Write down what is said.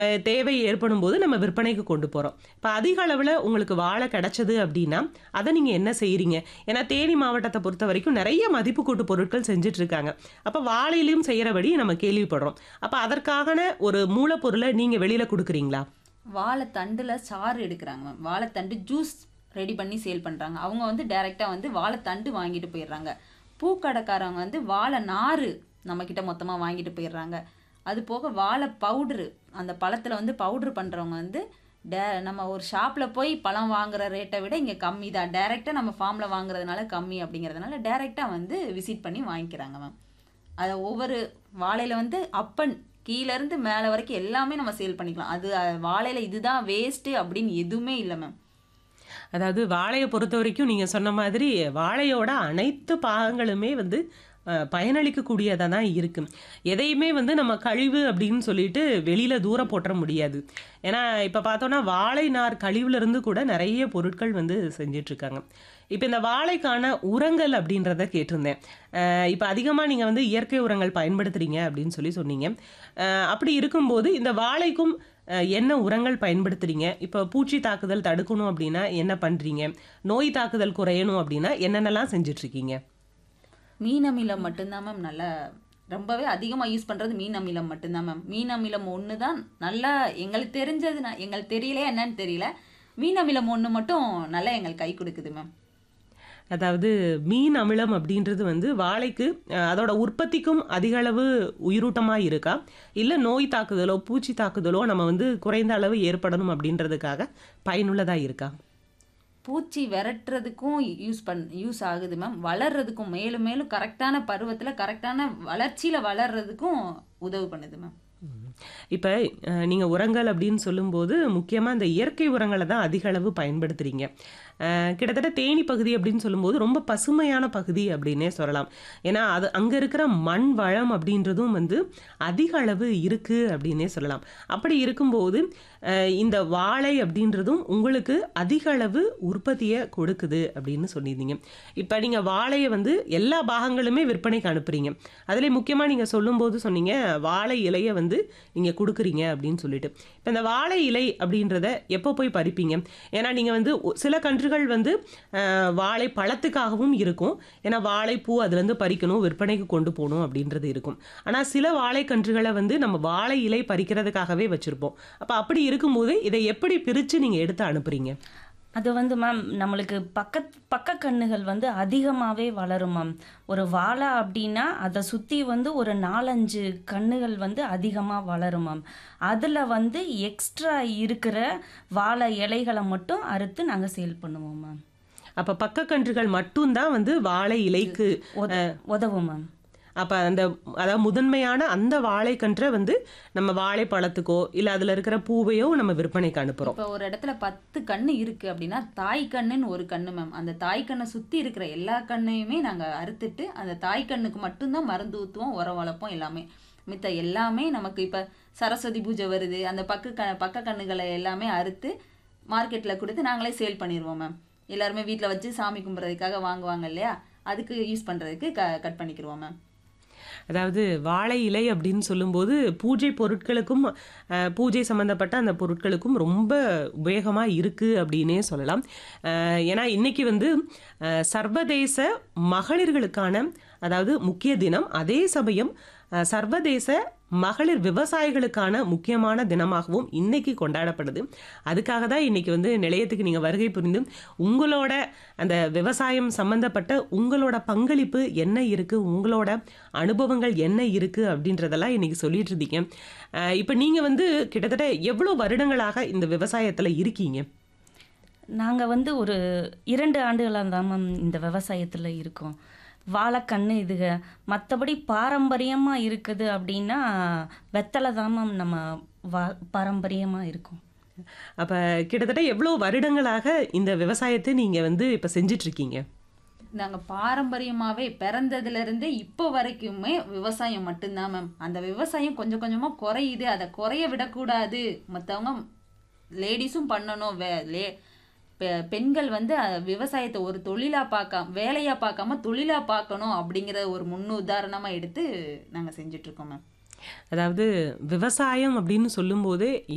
அ தேவை ஏற்படும்போது நம்ம விற்பனைக்கு கொண்டு போறோம். இப்ப அதிக அளவுல உங்களுக்கு வாழை கிடைச்சது அப்டின்னா, அத நீங்க என்ன செய்றீங்க? ஏன்னா தேனி மாவட்டத்த பொறுத்தவரைக்கும் நெறைய மதிப்பு கூட்டு பொருட்கள் செஞ்சுட்டு இருக்காங்க. அப்ப வாழையிலயும் செய்றபடி நம்ம கேள்விப்படுறோம். அப்ப அதற்கான ஒரு மூலப்பொருள நீங்க வெளியில குடுக்குறீங்களா? வாழைத்தண்டுல சாறு எடுக்குறாங்க மேம். வாழைத்தண்டு ஜூஸ் ரெடி பண்ணி சேல் பண்றாங்க. அவங்க வந்து டைரக்ட்டா வந்து வாழைத்தண்டு வாங்கிட்டு போயிடுறாங்க. பூக்கடைக்காரவங்க வந்து வாழை நாறு நம்மகிட்ட மொத்தமா வாங்கிட்டு போயிடுறாங்க. அது போக வாழை பவுடரு அந்த பழத்துல வந்து பவுடர் பண்றவங்க வந்து டே நம்ம ஒரு ஷாப்ல போய் பழம் வாங்குற ரேட்ட விட இங்க கம்மி தான். டைரக்ட்டா நம்ம ஃபார்ம்ல வாங்குறதுனால கம்மி அப்படிங்கிறதுனால டைரக்ட்டா வந்து விசிட் பண்ணி வாங்கிக்கிறாங்க மேம். அத ஒவ்வொரு வாழையில வந்து அப்பன் கீழ இருந்து மேல வரைக்கும் எல்லாமே நம்ம சேல் பண்ணிக்கலாம். அது வாழையில இதுதான் வேஸ்ட்டு அப்படின்னு எதுவுமே இல்ல மேம். அதாவது வாழைய பொறுத்தவரைக்கும் நீங்க சொன்ன மாதிரி வாழையோட அனைத்து பாகங்களுமே வந்து அ பயனளிக்கக்கூடியதா தான் இருக்கு. எதையுமே வந்து நம்ம கழிவு அப்படின்னு சொல்லிட்டு வெளியில தூர போட்ற முடியாது. ஏன்னா இப்ப பார்த்தோம்னா வாழை நார் கழிவுலருந்து கூட நெறைய பொருட்கள் வந்து செஞ்சுட்டு இருக்காங்க. இப்ப இந்த வாழைக்கான உரங்கள் அப்படின்றத கேட்டிருந்தேன். அ இப்ப அதிகமா நீங்க வந்து இயற்கை உரங்கள் பயன்படுத்துறீங்க அப்படின்னு சொல்லி சொன்னீங்க. அ அப்படி இருக்கும்போது இந்த வாழைக்கும் அ என்ன உரங்கள் பயன்படுத்துறீங்க? இப்ப பூச்சி தாக்குதல் தடுக்கணும் அப்படின்னா என்ன பண்றீங்க? நோய் தாக்குதல் குறையணும் அப்படின்னா என்னென்னலாம் செஞ்சுட்டு இருக்கீங்க? மீன் அமிலம் மட்டும் தான் மேம் நல்லா ரொம்பவே அதிகமா யூஸ் பண்றது மீன் அமிலம் மட்டும் தான் மேம். மீன் அமிலம் ஒண்ணு தான் நல்லா எங்களுக்கு தெரிஞ்சது நான் எங்களுக்கு தெரியலையா என்னன்னு தெரியல. மீன் அமிலம் ஒண்ணு மட்டும் நல்லா எங்களுக்கு கை குடுக்குது மேம். அதாவது மீன் அமிலம் அப்படின்றது வந்து வாழைக்கு அ அதோட உற்பத்திக்கும் அதிக அளவு உயிரூட்டமா இருக்கா? இல்ல நோய் தாக்குதலோ, பூச்சி தாக்குதலோ நம்ம வந்து குறைந்த அளவு ஏற்படணும் அப்படின்றதுக்காக பயனுள்ளதா இருக்கா? பூச்சி விரட்டுறதுக்கும் யூஸ் பண் யூஸ் ஆகுது மேம். வளர்றதுக்கும் மேலும் மேலும் கரெக்ட்டான பருவத்துல கரெக்ட்டான வளர்ச்சியில வளர்றதுக்கும் உதவி பண்ணுது மேம். ம். இப்ப அ நீங்க உரங்கள் அப்படின்னு சொல்லும்போது முக்கியமா இந்த இயற்கை உரங்கள தான் அதிக அளவு பயன்படுத்துறீங்க. அ கிட்டத்தட்ட தேனி பகுதி அப்படின்னு சொல்லும்போது ரொம்ப பசுமையான பகுதி அப்படின்னே சொல்லலாம். ஏன்னா அது அங்க இருக்கிற மண் வளம் அப்படின்றதும் வந்து அதிக அளவு இருக்கு அப்படின்னே சொல்லலாம். அப்படி இருக்கும்போது அ இந்த வாழை அப்படின்றதும் உங்களுக்கு அதிக அளவு உற்பத்திய கொடுக்குது அப்படின்னு சொல்லியிருந்தீங்க. இப்ப நீங்க வாழைய வந்து எல்லா பாகங்களுமே விற்பனைக்கு அனுப்புறீங்க. அதிலே முக்கியமா நீங்க சொல்லும்போது சொன்னீங்க, வாழை இலைய வந்து நீங்க குடுக்குறீங்க அப்படின்னு சொல்லிட்டு. இப்ப இந்த வாழை இலை அப்படின்றத எப்போ போய் பறிப்பீங்க? ஏன்னா நீங்க வந்து ஒ சில கன்றுகள் வந்து அ வாழை பழத்துக்காகவும் இருக்கும். ஏன்னா வாழைப்பூ அதுலருந்து பறிக்கணும், விற்பனைக்கு கொண்டு போணும் அப்படின்றது இருக்கும். ஆனா சில வாழை கன்றுகள வந்து நம்ம வாழை இலை பறிக்கிறதுக்காகவே வச்சிருப்போம். அப்ப அப்படி இருக்கும்போது இத எப்படி பிரிச்சு நீங்க எடுத்து அனுப்புறீங்க? அது வந்து மேம் நம்மளுக்கு பக்கத் பக்க கன்னுகள் வந்து அதிகமாவே வளரும் மேம். ஒரு வாழை அப்படின்னா அத சுத்தி வந்து ஒரு 4, 5 கன்னுகள் வந்து அதிகமா வளரும் மேம். அதுல வந்து எக்ஸ்ட்ரா இருக்கிற வாழை இலைகள மட்டும் அறுத்து நாங்க சேல் பண்ணுவோம் மேம். அப்ப பக்க கன்றுகள் மட்டும் தான் வந்து வாழை இலைக்கு உத அ உதவும் மேம். அப்ப அந்த அதாவது முதன்மையான அந்த வாழைக்கன்ற வந்து நம்ம வாழைப்பழத்துக்கோ, இல்ல அதுல இருக்கிற பூவையோ நம்ம விற்பனைக்கு அனுப்புறோம். இப்ப ஒரு இடத்துல 10 கன்னு இருக்கு அப்படின்னா, தாய் கன்னுன்னு ஒரு கன்னு மேம். அந்த தாய் கன்ன சுத்தி இருக்கிற எல்லா கன்னையுமே நாங்க அறுத்துட்டு, அந்த தாய் கன்னுக்கு மட்டும் தான் மருந்து ஊத்துவோம், உரம் வளர்ப்போம் எல்லாமே. மித்த எல்லாமே நமக்கு இப்ப சரஸ்வதி பூஜை வருது. அந்த பக்க க பக்க கன்னுகள எல்லாமே அறுத்து மார்க்கெட்ல குடுத்து நாங்களே சேல் பண்ணிருவோம் மேம். எல்லாருமே வீட்ல வச்சு சாமி கும்பிடுறதுக்காக வாங்குவாங்க இல்லையா? அதுக்கு யூஸ் பண்றதுக்கு க கட் பண்ணிக்கிருவோம் மேம். அதாவது வாழை இலை அப்படின்னு சொல்லும்போது பூஜை பொருட்களுக்கும் அ பூஜை சம்மந்தப்பட்ட அந்த பொருட்களுக்கும் ரொம்ப உபயோகமா இருக்கு அப்படின்னே சொல்லலாம். அ ஏன்னா இன்னைக்கு வந்து அ சர்வதேச மகளிர்களுக்கான அதாவது முக்கிய தினம். அதே சமயம் அ சர்வதேச மகளிர் விவசாயிகளுக்கான முக்கியமான தினமாகவும் இன்னைக்கு கொண்டாடப்படுது. அதுக்காக தான் இன்னைக்கு வந்து நிலையத்துக்கு நீங்க வருகை புரிந்து உங்களோட அந்த விவசாயம் சம்மந்தப்பட்ட உங்களோட பங்களிப்பு என்ன இருக்கு? உங்களோட அனுபவங்கள் என்ன இருக்கு? அப்படின்றதெல்லாம் இன்னைக்கு சொல்லிட்டு இருந்தீங்க. அ இப்ப நீங்க வந்து கிட்டத்தட்ட எவ்வளோ வருடங்களாக இந்த விவசாயத்துல இருக்கீங்க? நாங்க வந்து ஒரு 2 ஆண்டுகளா தான் மேம் இந்த விவசாயத்துல இருக்கோம். வாழைக்கன்னு இதுக மத்தபடி பாரம்பரியமா இருக்குது அப்படின்னா, வெத்தல தான் மேம் நம்ம வா பாரம்பரியமா இருக்கும். அப்ப கிட்டத்தட்ட எவ்வளோ வருடங்களாக இந்த விவசாயத்த நீங்க வந்து இப்ப செஞ்சுட்டு இருக்கீங்க? நாங்க பாரம்பரியமாவே பிறந்ததுல இருந்தே இப்போ வரைக்குமே விவசாயம் மட்டும் தான் மேம். அந்த விவசாயம் கொஞ்சம் கொஞ்சமா குறையுது. அத குறைய விடக்கூடாது. மத்தவங்க லேடீஸும் பண்ணணும். வே லே பெ பெண்கள் வந்து அ விவசாயத்த ஒரு தொழிலா பார்க்காம வேலையா பார்க்காம தொழிலா பார்க்கணும் அப்படிங்கிற ஒரு முன்னுதாரணமா எடுத்து நாங்க செஞ்சுட்டு இருக்கோம் மேம். அதாவது விவசாயம் அப்படின்னு சொல்லும்போதே